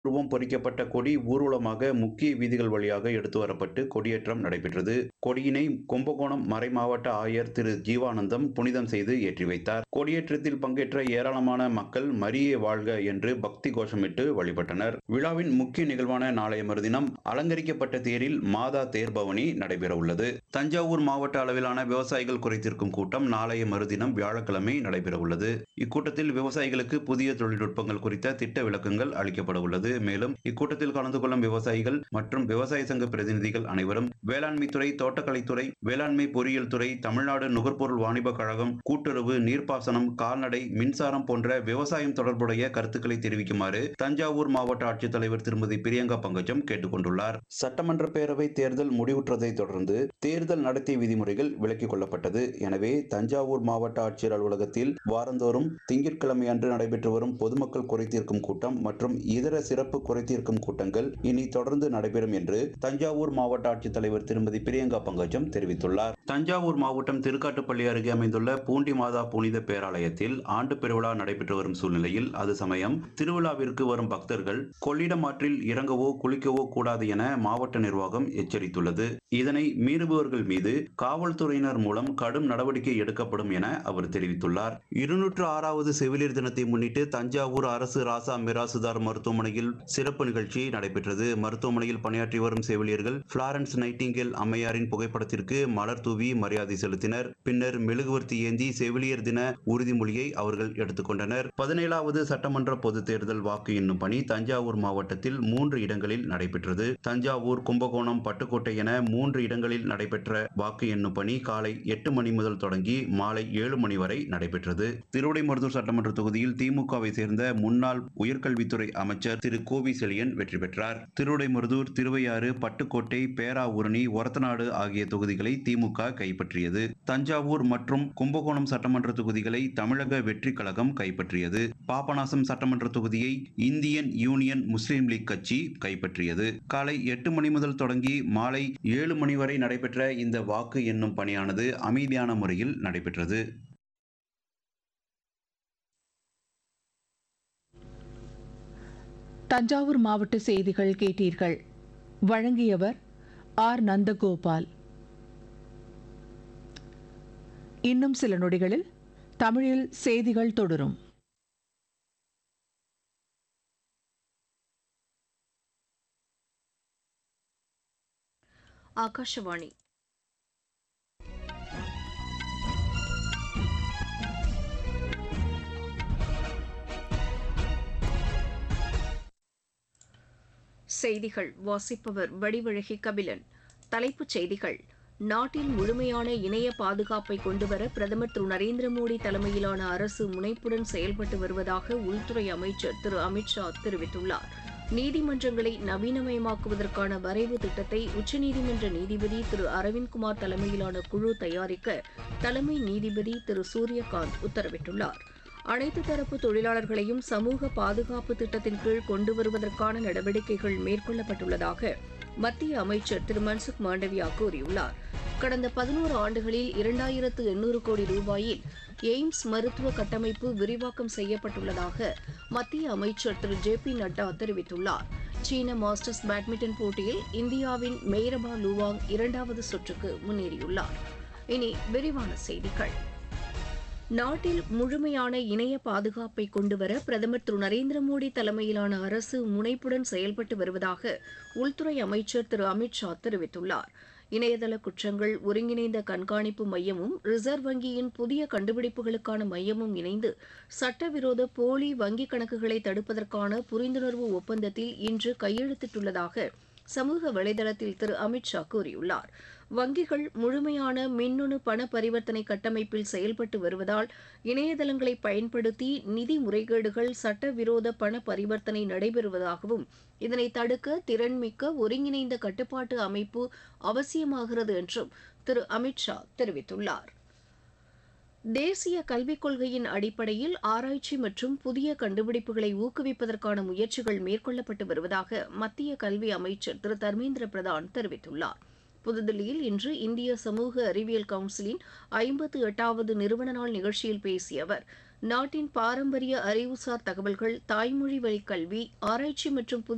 உருவம் பொறிக்கப்பட்ட கொடி ஊர்வலமாக முக்கிய வீதிகள் வழியாக எடுத்து வரப்பட்டு கொடியேற்றம் நடைபெற்றது கொடியினை கும்பகோணம் மறைமாவட்ட ஆயர் திரு ஜீவானந்தம் புனிதம் செய்து ஏற்றி வைத்தார் கொடியேற்றத்தில் பங்கேற்ற ஏராளமான மக்கள் மரியே வாழ்க என்று பக்தி கோஷமிட்டு வழிபட்டனர் விழாவின் முக்கிய நிகழ்வான நாளைய மறுதினம் அலங்கரிக்கப்பட்ட தேரில் மாதா தேர்பவனி நடைபெற உள்ளது தஞ்சாவூர் மாவட்ட அளவிலான விவசாயிகள் குறைத்திருக்கும் கூட்டம் நாளைய மறுதினம் வியாழக்கிழமை நடைபெற உள்ளது இக்கூட்டத்தில் விவசாயிகளுக்கு புதிய தொழில்நுட்பங்கள் குறித்த திட்ட விளக்கங்கள் அளிக்கப்பட உள்ளது மேலும் இக்கூட்டத்தில் கலந்து கொள்ளும் விவசாயிகள் மற்றும் விவசாய சங்க பிரதிநிதிகள் அனைவரும் வேளாண்மைத்துறை தோட்டக்கலைத்துறை வேளாண்மை பொறியியல் துறை தமிழ்நாடு நுகர்பொருள் வாணிப கழகம் கூட்டுறவு நீர்ப்பாசனம் கால்நடை மின்சாரம் போன்ற விவசாயம் தொடர்புடைய கருத்துக்களை தெரிவிக்குமாறு தஞ்சாவூர் மாவட்ட ஆட்சித்தலைவர் திருமதி பிரியங்கா பங்கஜம் கேட்டுக்கொண்டுள்ளார் சட்டமன்ற பேரவை தேர்தல் முடிவுற்றதை தொடர்ந்து தேர்தல் நடத்தை விதிமுறைகள் விலக்கிக் கொள்ளப்பட்டது எனவே தஞ்சாவூர் மாவட்ட ஆட்சியர் அலுவலகத்தில் வாரந்தோறும் திங்கட்கிழமை அன்று நடைபெற்று வரும் பொதுமக்கள் குறைதீர்க்கும் கூட்டம் மற்றும் இதர சிறப்பு குறைதீர்க்கும் கூட்டங்கள் இனி தொடர்ந்து நடைபெறும் என்று தஞ்சாவூர் மாவட்ட ஆட்சித்தலைவர் திருமதி பிரியங்கா பங்கஜம் தெரிவித்துள்ளார் தஞ்சாவூர் மாவட்டம் திருக்காட்டுப்பள்ளி அருகே அமைந்துள்ள பூண்டி மாதா புனித பேராலயத்தில் ஆண்டு பெருவிழா நடைபெற்று வரும் சூழ்நிலையில் அது சமயம் திருவிழாவிற்கு வரும் பக்தர்கள் கொள்ளிடம் ஆற்றில் இறங்கவோ குளிக்கவோ கூடாது என மாவட்ட நிர்வாகம் எச்சரித்துள்ளது இதனை மீறுபவர்கள் மீது காவல்துறையினர் மூலம் கடும் நடவடிக்கை எடுக்கப்படும் என அவர் தெரிவித்துள்ளார் இருநூற்று ஆறாவது செவிலியர் தினத்தை முன்னிட்டு தஞ்சாவூர் அரசு ராசா மிராசுதார் மருத்துவமனையில் சிறப்பு நிகழ்ச்சி நடைபெற்றது மருத்துவமனையில் பணியாற்றி வரும் செவிலியர்கள் பிளாரன்ஸ் நைட்டிங்கேல் அம்மையாரின் புகைப்படத்திற்கு மலர் தூவி மரியாதை செலுத்தினர் பின்னர் மெழுகுவர்த்தி ஏந்தி செவிலியர் தின உறுதிமொழியை அவர்கள் எடுத்துக்கொண்டனர் பதினேழாவது சட்டமன்ற பொதுத் தேர்தல் வாக்கு எண்ணும் பணி தஞ்சாவூர் மாவட்டத்தில் மூன்று இடங்களில் நடைபெற்றது தஞ்சாவூர் கும்பகோணம் பட்டுக்கோட்டை என மூன்று இடங்களில் நடைபெற்ற வாக்கு எண்ணும் பணி காலை எட்டு மணி முதல் தொடங்கி மாலை ஏழு மணி வரை நடைபெற்றது திருவிடைமருதூர் சட்டமன்ற தொகுதியில் திமுகவை சேர்ந்த முன்னாள் உயர்கல்வித்துறை அமைச்சர் திரு கோவி செழியன் வெற்றி பெற்றார் திருவிடைமருதூர் திருவையாறு பட்டுக்கோட்டை பேராவூரணி ஒரத்தநாடு ஆகிய தொகுதிகளை திமுக கைப்பற்றியது தஞ்சாவூர் மற்றும் கும்பகோணம் சட்டமன்ற தொகுதிகளை தமிழக வெற்றி கழகம் கைப்பற்றியது பாபநாசம் சட்டமன்ற தொகுதியை இந்தியன் யூனியன் முஸ்லீம் லீக் கட்சி கைப்பற்றியது காலை எட்டு மணி முதல் தொடங்கி மாலை ஏழு மணி வரை நடைபெற்ற இந்த வாக்கு எண்ணும் பணியானது அமைதியான முறையில் நடைபெற்றது தஞ்சாவூர் மாவட்ட செய்திகள் கேட்டீர்கள் வழங்கியவர் ஆர் நந்தகோபால் இன்னும் சில நொடிகளில் தமிழில் செய்திகள் தொடரும் ಆಕಾಶವಾಣಿ செய்திகள் வாசிப்பவர் வடிவழகி கபிலன் தலைப்புச் செய்திகள் நாட்டில் முழுமையான இணைய பாதுகாப்பை கொண்டுவர பிரதமர் திரு நரேந்திர மோடி தலைமையிலான அரசு முனைப்புடன் செயல்பட்டு வருவதாக உள்துறை அமைச்சர் திரு அமித்ஷா தெரிவித்துள்ளார் நீதிமன்றங்களை நவீனமயமாக்குவதற்கான வரைவு திட்டத்தை உச்சநீதிமன்ற நீதிபதி திரு அரவிந்த்குமார் தலைமையிலான குழு தயாரிக்க தலைமை நீதிபதி திரு சூரியகாந்த் உத்தரவிட்டுள்ளார் அனைத்து தரப்பு தொழிலாளர்களையும் சமூக பாதுகாப்பு திட்டத்தின் கீழ் கொண்டு வருவதற்கான நடவடிக்கைகள் மேற்கொள்ளப்பட்டுள்ளதாக மத்திய அமைச்சர் திரு மன்சுக் மாண்டவியா கூறியுள்ளார் கடந்த பதினோரு ஆண்டுகளில் இரண்டாயிரத்து எண்ணூறு கோடி ரூபாயில் எய்ம்ஸ் மருத்துவ கட்டமைப்பு விரிவாக்கம் செய்யப்பட்டுள்ளதாக மத்திய அமைச்சர் திரு ஜே பி நட்டா தெரிவித்துள்ளார் சீன மாஸ்டர்ஸ் பேட்மிண்டன் போட்டியில் இந்தியாவின் மெய்ரபா லுவாங் இரண்டாவது சுற்றுக்கு முன்னேறியுள்ளார் இனி விரிவான செய்திகள் நாட்டில் முழுமையான இணைய பாதுகாப்பை கொண்டுவர பிரதமர் திரு நரேந்திர மோடி தலைமையிலான அரசு முனைப்புடன் செயல்பட்டு வருவதாக உள்துறை அமைச்சர் திரு அமித்ஷா தெரிவித்துள்ளார் இணையதள குற்றங்கள் ஒருங்கிணைந்த கண்காணிப்பு மையமும் ரிசர்வ் வங்கியின் புதிய கண்டுபிடிப்புகளுக்கான மையமும் இணைந்து சட்டவிரோத போலி வங்கிக் கணக்குகளை தடுப்பதற்கான புரிந்துணர்வு ஒப்பந்தத்தில் இன்று கையெழுத்திட்டுள்ளதாக சமூக வலைதளத்தில் திரு அமித்ஷா கூறியுள்ளார் வங்கிகள் முழுமையான மின்னணு பண பரிவர்த்தனை கட்டமைப்பில் செயல்பட்டு வருவதால் இணையதளங்களை பயன்படுத்தி நிதி முறைகேடுகள் சட்டவிரோத பண பரிவர்த்தனை நடைபெறுவதாகவும் இதனை தடுக்க திறன்மிக்க ஒருங்கிணைந்த கட்டுப்பாட்டு அமைப்பு அவசியமாகிறது என்றும் திரு அமித்ஷா தெரிவித்துள்ளார் தேசிய கல்விக் கொள்கையின் அடிப்படையில் ஆராய்ச்சி மற்றும் புதிய கண்டுபிடிப்புகளை ஊக்குவிப்பதற்கான முயற்சிகள் மேற்கொள்ளப்பட்டு வருவதாக மத்திய கல்வி அமைச்சர் திரு தர்மேந்திர பிரதான் தெரிவித்துள்ளார் புதுதில்லியில் இன்று இந்திய சமூக அறிவியல் கவுன்சிலின் ஐம்பத்து எட்டாவது நிறுவன நாள் நிகழ்ச்சியில் பேசிய அவர் நாட்டின் பாரம்பரிய அறிவுசார் தகவல்கள் தாய்மொழி வழி கல்வி ஆராய்ச்சி மற்றும் புதிய